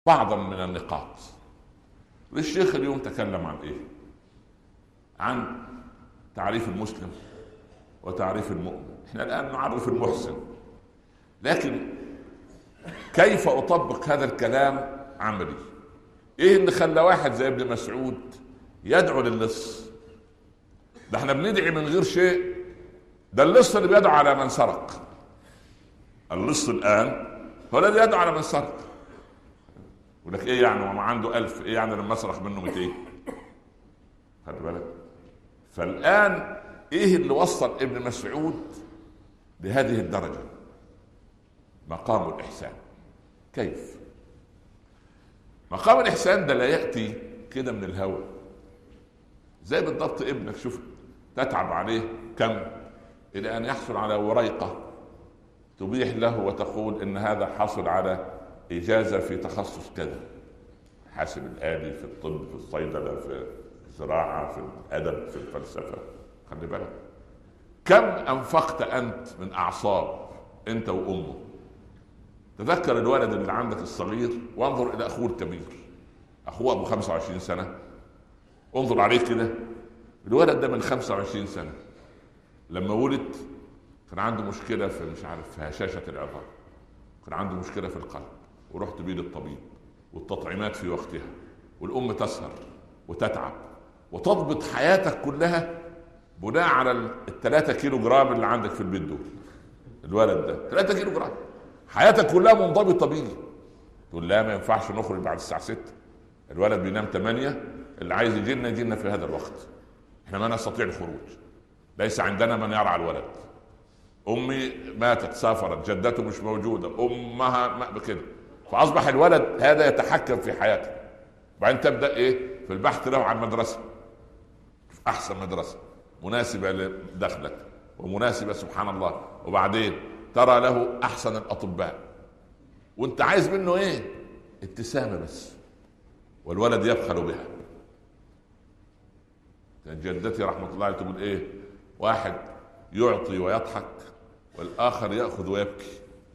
بعضا من النقاط الشيخ اليوم تكلم عن ايه عن تعريف المسلم وتعريف المؤمن احنا الان نعرف المحسن لكن كيف اطبق هذا الكلام عملي ايه اللي خلى واحد زي ابن مسعود يدعو للص ده احنا بندعي من غير شيء ده اللص اللي بيدعو على من سرق اللص الان هو الذي يدعو على من سرق يقول لك ايه يعني وما عنده ألف ايه يعني لما اسرق منه 200 خلي بالك فالان ايه اللي وصل ابن مسعود لهذه الدرجه مقام الاحسان كيف مقام الاحسان ده لا ياتي كده من الهوى زي بالضبط ابنك شوف تتعب عليه كم الى ان يحصل على وريقه تبيح له وتقول ان هذا حصل على اجازه في تخصص كذا حاسب الالي في الطب في الصيدله في الزراعه في الادب في الفلسفه خلي بالك كم انفقت انت من اعصاب انت وامه تذكر الولد اللي عندك الصغير وانظر الى اخوه الكبير اخوه ابو 25 سنه انظر عليه كده الولد ده من 25 سنه لما ولد كان عنده مشكله في مش عارف في هشاشه العظام كان عنده مشكله في القلب ورحت بيه للطبيب والتطعيمات في وقتها والام تسهر وتتعب وتضبط حياتك كلها بناء على الثلاثة كيلو جرام اللي عندك في البيت دول الولد ده 3 كيلو جرام حياتك كلها منضبطه بيه تقول لا ما ينفعش نخرج بعد الساعه 6 الولد بينام 8 اللي عايز يجي لنا يجي لنا في هذا الوقت احنا ما نستطيع الخروج ليس عندنا من يرعى الولد امي ماتت سافرت جدته مش موجوده امها ما كده فاصبح الولد هذا يتحكم في حياته وبعدين تبدا ايه في البحث له عن مدرسه احسن مدرسه مناسبه لدخلك ومناسبه سبحان الله وبعدين ترى له احسن الاطباء وانت عايز منه ايه ابتسامه بس والولد يبخل بها كانت جدتي رحمه الله عليها تقول ايه واحد يعطي ويضحك والاخر ياخذ ويبكي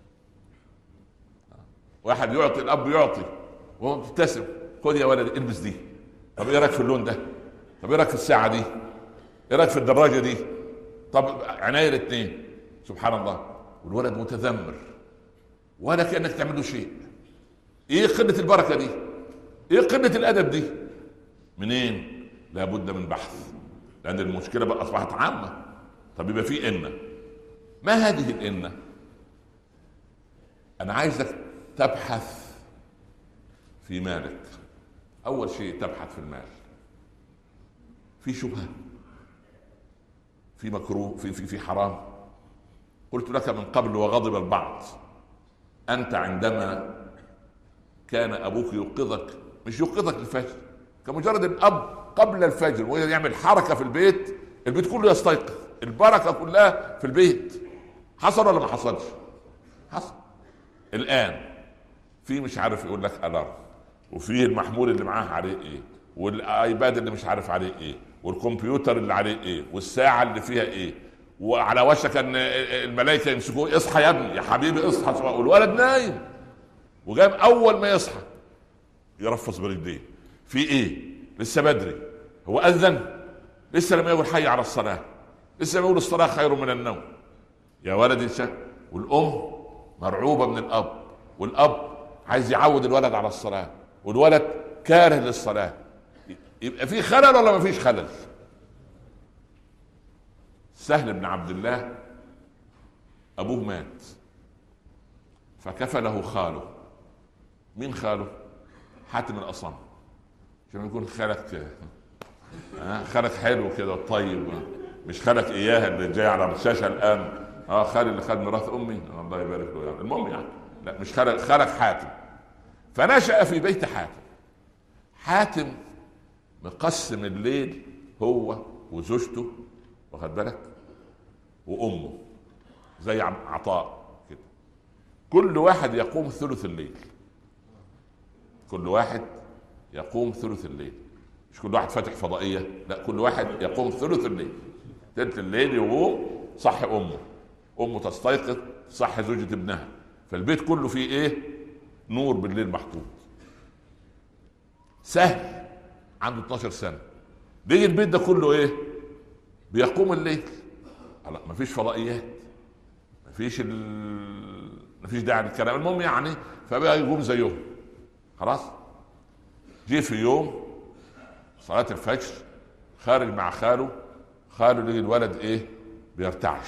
واحد يعطي الاب يعطي وهو مبتسم خد يا ولد البس دي طب ايه رايك في اللون ده طب ايه رايك في الساعه دي ايه رايك في الدراجه دي طب عناية الاثنين سبحان الله والولد متذمر ولا كانك تعمل له شيء ايه قله البركه دي ايه قله الادب دي منين لابد من بحث لان المشكله بقى اصبحت عامه طب يبقى في ان ما هذه الان انا عايزك تبحث في مالك اول شيء تبحث في المال في شبهه في مكروه في في في حرام قلت لك من قبل وغضب البعض انت عندما كان ابوك يوقظك مش يوقظك الفجر كمجرد الاب قبل الفجر ويعمل حركه في البيت البيت كله يستيقظ البركه كلها في البيت حصل ولا ما حصلش حصل الان في مش عارف يقول لك الارم وفي المحمول اللي معاه عليه ايه والايباد اللي مش عارف عليه ايه والكمبيوتر اللي عليه ايه والساعه اللي فيها ايه وعلى وشك ان الملائكه يمسكوه اصحى يا ابني يا حبيبي اصحى والولد نايم وجاب اول ما يصحى يرفص برجليه في ايه لسه بدري هو اذن لسه لم يقول حي على الصلاه لسه بيقول الصلاه خير من النوم يا ولدي شك والام مرعوبه من الاب والاب عايز يعود الولد على الصلاه والولد كاره للصلاه يبقى في خلل ولا ما فيش خلل سهل بن عبد الله ابوه مات فكفله خاله مين خاله حاتم الاصم عشان يكون خالك خالك حلو كده طيب مش خالك اياها اللي جاي على الشاشه الان اه خالي اللي خد ميراث امي الله يبارك له يعني المهم يعني لا مش خالك خالك حاتم فنشأ في بيت حاتم حاتم مقسم الليل هو وزوجته واخد بالك وامه زي عطاء كده كل واحد يقوم ثلث الليل كل واحد يقوم ثلث الليل مش كل واحد فاتح فضائيه لا كل واحد يقوم ثلث الليل ثلث الليل وهو صح امه امه تستيقظ صح زوجة ابنها فالبيت كله فيه ايه نور بالليل محطوط سهل عنده 12 سنه بيجي البيت ده كله ايه بيقوم الليل ما مفيش فضائيات مفيش ال... مفيش داعي للكلام المهم يعني فبقى يقوم زيهم خلاص جه في يوم صلاة الفجر خارج مع خاله خاله لقي الولد ايه بيرتعش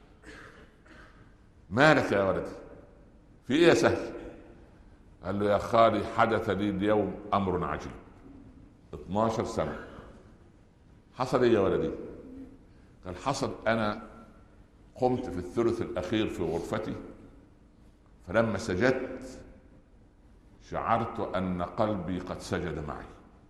مالك يا ولدي في ايه يا سهل قال له يا خالي حدث لي اليوم امر عجيب 12 سنه حصل ايه يا ولدي قال حصل انا قمت في الثلث الاخير في غرفتي فلما سجدت شعرت ان قلبي قد سجد معي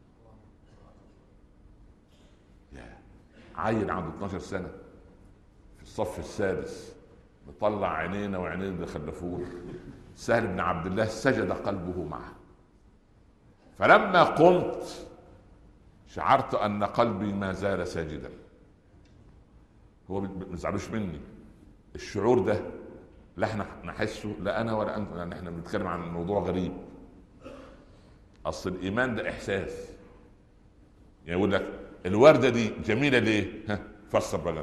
يا عيل عنده 12 سنه في الصف السادس مطلع عينينا وعينين اللي خلفوه سهل بن عبد الله سجد قلبه معه فلما قمت شعرت ان قلبي ما زال ساجدا هو ما تزعلوش مني الشعور ده لا احنا نحسه لا انا ولا انت لان احنا بنتكلم عن موضوع غريب اصل الايمان ده احساس يعني يقول لك الورده دي جميله ليه؟ ها فسر بقى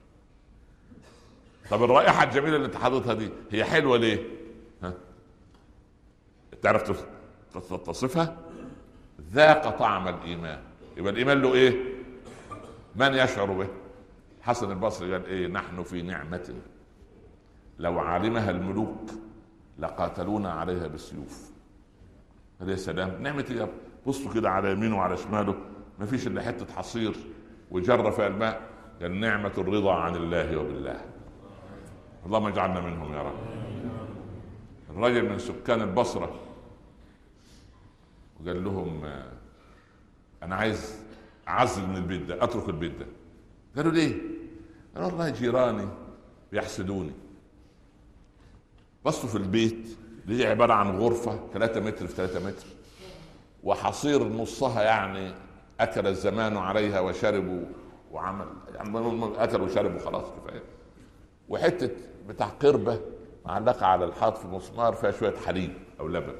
طب الرائحه الجميله اللي انت حاططها دي هي حلوه ليه؟ ها تعرف تصفها؟ ذاق طعم الايمان يبقى الايمان له ايه؟ من يشعر به؟ حسن البصري قال ايه؟ نحن في نعمه لو علمها الملوك لقاتلونا عليها بالسيوف قال يا سلام نعمة ايه بصوا كده على يمينه وعلى شماله ما فيش الا حتة حصير وجر فيها الماء قال نعمة الرضا عن الله وبالله اللهم اجعلنا منهم يا رب الرجل من سكان البصرة وقال لهم انا عايز اعزل من البيت ده اترك البيت ده قالوا ليه؟ قالوا والله جيراني بيحسدوني بصوا في البيت دي عبارة عن غرفة 3 متر في 3 متر وحصير نصها يعني أكل الزمان عليها وشربوا وعمل يعني أكل وشرب وخلاص كفاية وحتة بتاع قربة معلقة على الحائط في مسمار فيها شوية حليب أو لبن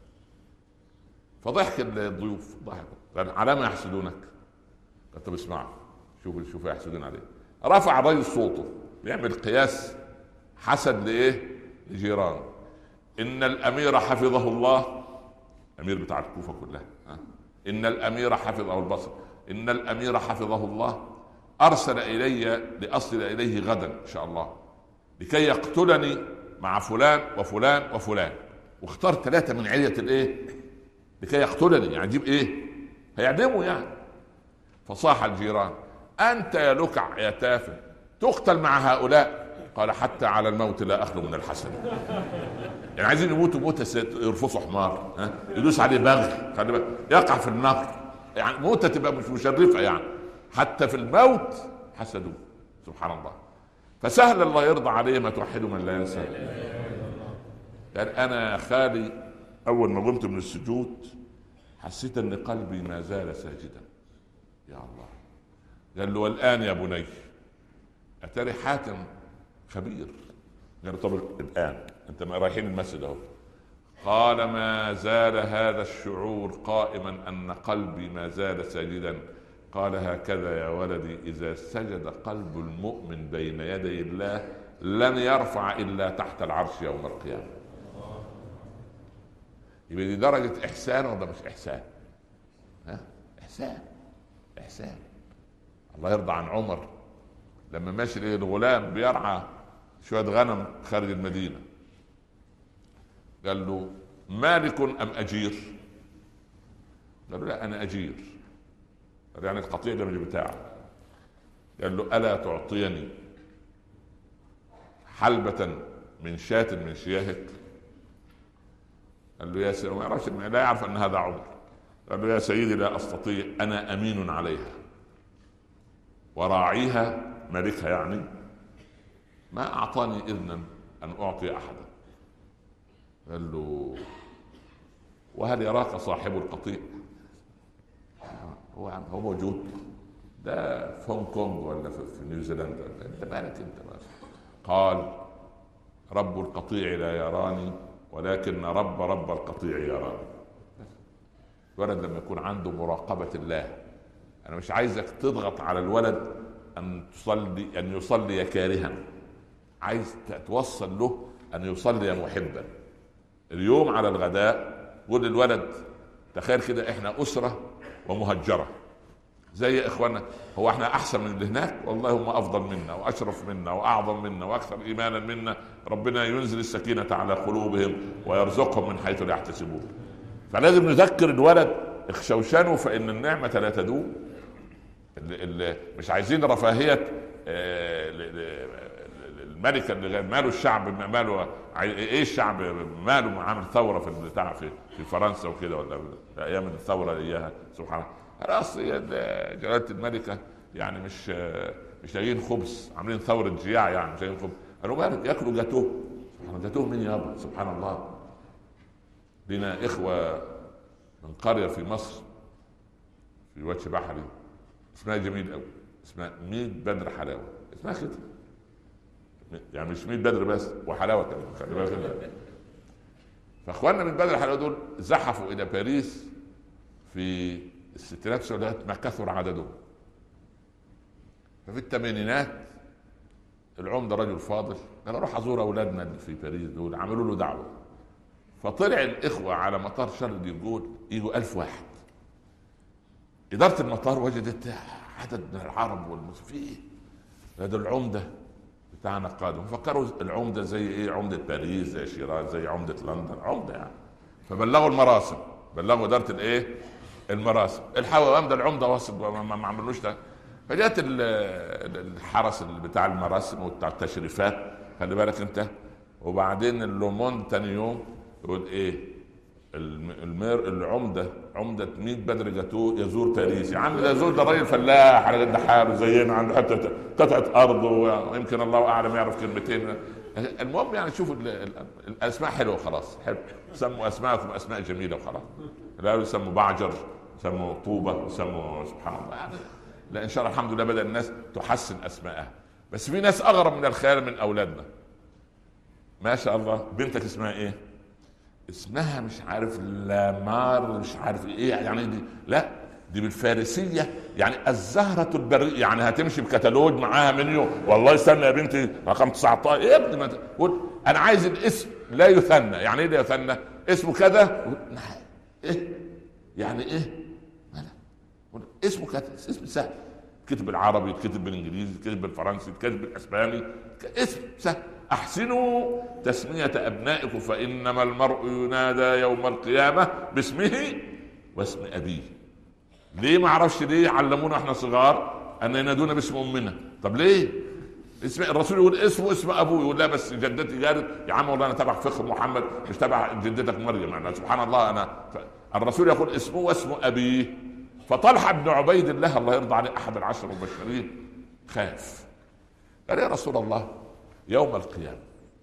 فضحك الضيوف ضحكوا على ما يحسدونك قلت طب اسمعوا شوفوا شوفوا يحسدون عليه رفع الرجل صوته بيعمل قياس حسد لايه؟ لجيرانه ان الامير حفظه الله امير بتاع الكوفه كلها ان الامير حفظه البصر ان الامير حفظه الله ارسل الي لاصل اليه غدا ان شاء الله لكي يقتلني مع فلان وفلان وفلان واختار ثلاثه من عليه الايه لكي يقتلني يعني يجيب ايه هيعدمه يعني فصاح الجيران انت يا لكع يا تافه تقتل مع هؤلاء قال حتى على الموت لا اخلو من الحسن يعني عايزين يموتوا موتة يرفصوا حمار ها يدوس عليه بغل خلي بالك يقع في النهر يعني موتة تبقى مش مشرفة يعني حتى في الموت حسدوه سبحان الله فسهل الله يرضى عليه ما توحده من لا ينسى يعني انا خالي اول ما قمت من السجود حسيت ان قلبي ما زال ساجدا يا الله قال له والان يا بني اتاري حاتم خبير قال طب الان انت رايحين المسجد اهو قال ما زال هذا الشعور قائما ان قلبي ما زال ساجدا قال هكذا يا ولدي اذا سجد قلب المؤمن بين يدي الله لن يرفع الا تحت العرش يوم القيامه يبقى دي درجه احسان ولا مش احسان ها احسان احسان الله يرضى عن عمر لما ماشي الغلام بيرعى شويه غنم خارج المدينه قال له مالك ام اجير قال له لا انا اجير قال يعني القطيع ده مش بتاعك قال له الا تعطيني حلبة من شاة من شياهك قال له يا سيدي ما يعرفش لا يعرف ان هذا عمر قال له يا سيدي لا استطيع انا امين عليها وراعيها ملكها يعني ما اعطاني اذنا ان اعطي احدا قال له وهل يراك صاحب القطيع هو هو موجود ده في هونج كونج ولا في نيوزيلندا انت مالك انت بس قال رب القطيع لا يراني ولكن رب رب القطيع يراني الولد لما يكون عنده مراقبه الله انا مش عايزك تضغط على الولد ان تصلي ان يصلي كارها عايز توصل له ان يصلي محبا اليوم على الغداء قول للولد تخيل كده احنا اسره ومهجره زي اخواننا هو احنا احسن من اللي هناك والله هم افضل منا واشرف منا واعظم منا واكثر ايمانا منا ربنا ينزل السكينه على قلوبهم ويرزقهم من حيث لا يحتسبون فلازم نذكر الولد اخشوشنوا فان النعمه لا تدوم اللي اللي مش عايزين رفاهيه آه، الملكه اللي ماله الشعب ماله ايه الشعب ماله عامل ثوره في البتاع في في فرنسا وكده ولا ايام الثوره اللي اياها سبحان الله خلاص جلاله الملكه يعني مش مش لاقيين خبز عاملين ثوره جياع يعني مش لاقيين خبز قالوا مالك ياكلوا جاتوه سبحان جاتوه مين يابا سبحان الله لنا اخوه من قريه في مصر في وجه بحري اسمها جميل قوي اسمها ميت بدر حلاوه اسمها كده يعني مش ميت بدر بس وحلاوه كمان خلي بالك فاخواننا من بدر حلاوه دول زحفوا الى باريس في الستينات والسبعينات ما كثر عددهم ففي الثمانينات العمده رجل فاضل قال اروح ازور اولادنا اللي في باريس دول عملوا له دعوه فطلع الاخوه على مطار شارل دي جول يجوا ألف واحد اداره المطار وجدت عدد من العرب والمسلمين هذا العمده بتاعنا قادم فكروا العمده زي ايه عمده باريس زي شيراز زي عمده لندن عمده يعني فبلغوا المراسم بلغوا اداره الايه المراسم الحوام ده العمده واصل ما عملوش ده فجات الحرس بتاع المراسم وبتاع التشريفات خلي بالك انت وبعدين اللومون تاني يوم يقول ايه المير العمده عمده 100 بدر جاتوه يزور باريس يا عم ده يزور ده راجل فلاح على قد حاله زينا عنده حتى قطعه ارض ويمكن الله اعلم يعرف كلمتين المهم يعني شوفوا الاسماء حلوه خلاص حلو سموا اسماءكم اسماء جميله وخلاص لا يسموا بعجر يسموا طوبه يسموا سبحان الله يعني لا ان شاء الله الحمد لله بدا الناس تحسن اسماءها بس في ناس اغرب من الخيال من اولادنا ما شاء الله بنتك اسمها ايه؟ اسمها مش عارف لامار مش عارف ايه يعني دي لا دي بالفارسيه يعني الزهره البريه يعني هتمشي بكتالوج معاها منيو والله استنى يا بنتي رقم 19 ايه يا ابني ما قول انا عايز الاسم لا يثنى يعني ايه لا يثنى اسمه كذا ايه يعني ايه اسمه كذا اسم سهل كتب بالعربي يتكتب بالانجليزي يتكتب بالفرنسي يتكتب بالاسباني اسم سهل احسنوا تسميه ابنائكم فانما المرء ينادى يوم القيامه باسمه واسم ابيه ليه ما اعرفش ليه علمونا احنا صغار ان ينادونا باسم امنا طب ليه اسم الرسول يقول اسمه اسم ابوه يقول لا بس جدتي قالت يا عم والله انا تبع فخر محمد مش تبع جدتك مريم يعني سبحان الله انا الرسول يقول اسمه واسم ابيه فطلحه بن عبيد الله الله يرضى عليه احد العشر المبشرين خاف قال يا رسول الله يوم القيامة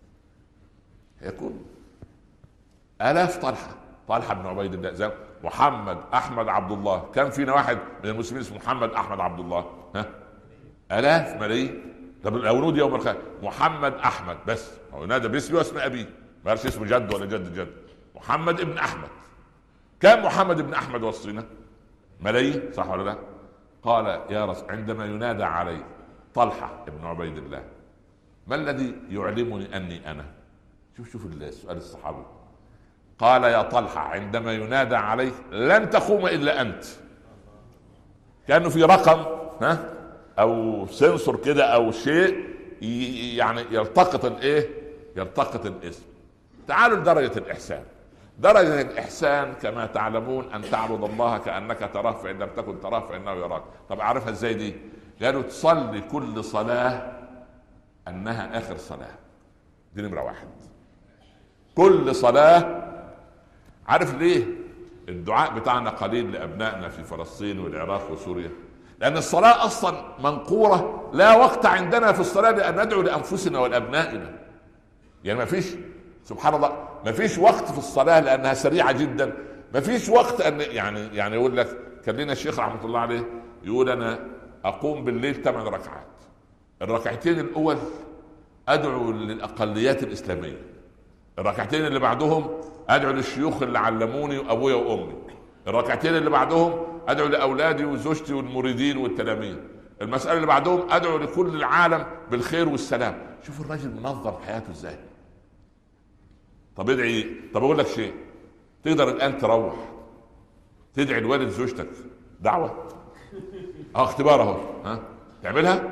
يكون آلاف طلحة طلحة بن عبيد الله زي محمد أحمد عبد الله كم فينا واحد من المسلمين اسمه محمد أحمد عبد الله ها آلاف ملايين طب لو يوم القيامة محمد أحمد بس هو ينادى باسمه واسم أبيه ما اسمه جد ولا جد جد محمد ابن أحمد كم محمد ابن أحمد وصينا ملايين صح ولا لا قال يا رسول عندما ينادى علي طلحة ابن عبيد الله ما الذي يعلمني اني انا شوف شوف السؤال الصحابي قال يا طلحه عندما ينادى عليك لن تقوم الا انت كانه في رقم ها او سنسور كده او شيء يعني يلتقط الايه يلتقط الاسم تعالوا لدرجه الاحسان درجة الإحسان كما تعلمون أن تعبد الله كأنك تراه فإن لم تكن تراه فإنه يراك طب أعرفها إزاي دي قالوا تصلي كل صلاة انها اخر صلاه دي نمره واحد كل صلاه عارف ليه الدعاء بتاعنا قليل لابنائنا في فلسطين والعراق وسوريا لان الصلاه اصلا منقوره لا وقت عندنا في الصلاه لان ندعو لانفسنا ولابنائنا يعني ما فيش سبحان الله ما فيش وقت في الصلاه لانها سريعه جدا ما فيش وقت ان يعني يعني يقول لك كان لنا الشيخ رحمه الله عليه يقول انا اقوم بالليل ثمان ركعات الركعتين الاول ادعو للاقليات الاسلاميه الركعتين اللي بعدهم ادعو للشيوخ اللي علموني ابويا وامي الركعتين اللي بعدهم ادعو لاولادي وزوجتي والمريدين والتلاميذ المساله اللي بعدهم ادعو لكل العالم بالخير والسلام شوف الراجل منظم حياته ازاي طب ادعي طب اقول لك شيء تقدر الان تروح تدعي لوالد زوجتك دعوه اه اختبار اهو ها تعملها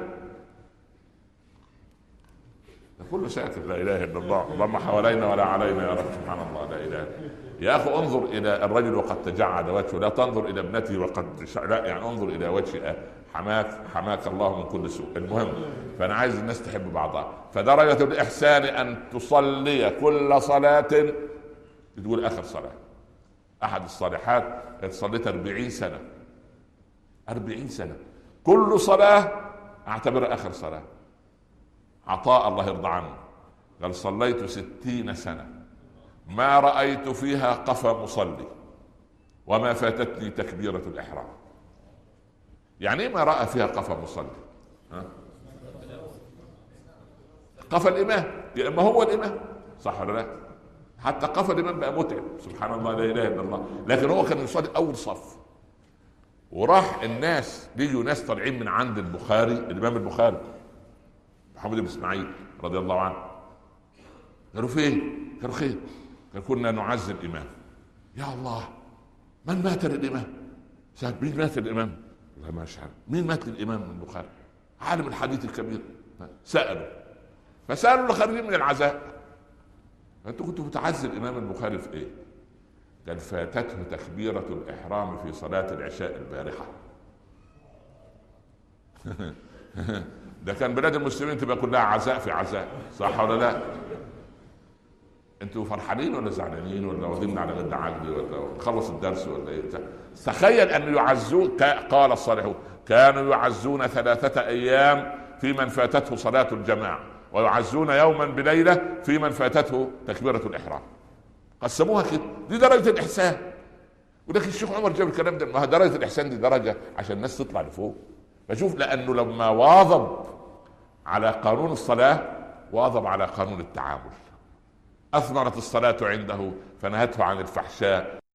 كله ساكت لا اله الا الله اللهم حوالينا ولا علينا يا رب سبحان الله لا اله يا اخي انظر الى الرجل وقد تجعد وجهه لا تنظر الى ابنته وقد لا يعني انظر الى وجه حماك حماك الله من كل سوء المهم فانا عايز الناس تحب بعضها فدرجه الاحسان ان تصلي كل صلاه تقول اخر صلاه احد الصالحات صليت 40 سنه 40 سنه كل صلاه اعتبرها اخر صلاه عطاء الله يرضى عنه قال صليت ستين سنة ما رأيت فيها قفا مصلي وما فاتتني تكبيرة الإحرام يعني ايه ما رأى فيها قفا مصلي ها؟ قفا الإمام يا إما هو الإمام صح ولا لا حتى قفا الإمام بقى متعب سبحان الله لا إله إلا الله لكن هو كان يصلي أول صف وراح الناس بيجوا ناس طالعين من عند البخاري الإمام البخاري محمد بن اسماعيل رضي الله عنه قالوا فين؟ قالوا خير قال كنا نعزي الامام يا الله من مات للامام؟ سأل مين مات للامام؟ لا ما شاء مين مات للامام من البخاري؟ عالم الحديث الكبير سالوا فسالوا اللي خارجين من العزاء انتوا كنتوا بتعزي الامام البخاري في ايه؟ قال فاتته تكبيرة الإحرام في صلاة العشاء البارحة ده كان بلاد المسلمين تبقى كلها عزاء في عزاء صح ولا لا؟ انتوا فرحانين ولا زعلانين ولا واخدين على غد عقلي ولا خلص الدرس ولا ايه؟ تخيل ان يعزون قال الصالح كانوا يعزون ثلاثة ايام في من فاتته صلاة الجماعة ويعزون يوما بليلة في من فاتته تكبيرة الإحرام قسموها كده دي درجة الإحسان ولكن الشيخ عمر جاب الكلام ده ما درجة الإحسان دي درجة عشان الناس تطلع لفوق فشوف لأنه لما واظب على قانون الصلاة واظب على قانون التعامل أثمرت الصلاة عنده فنهته عن الفحشاء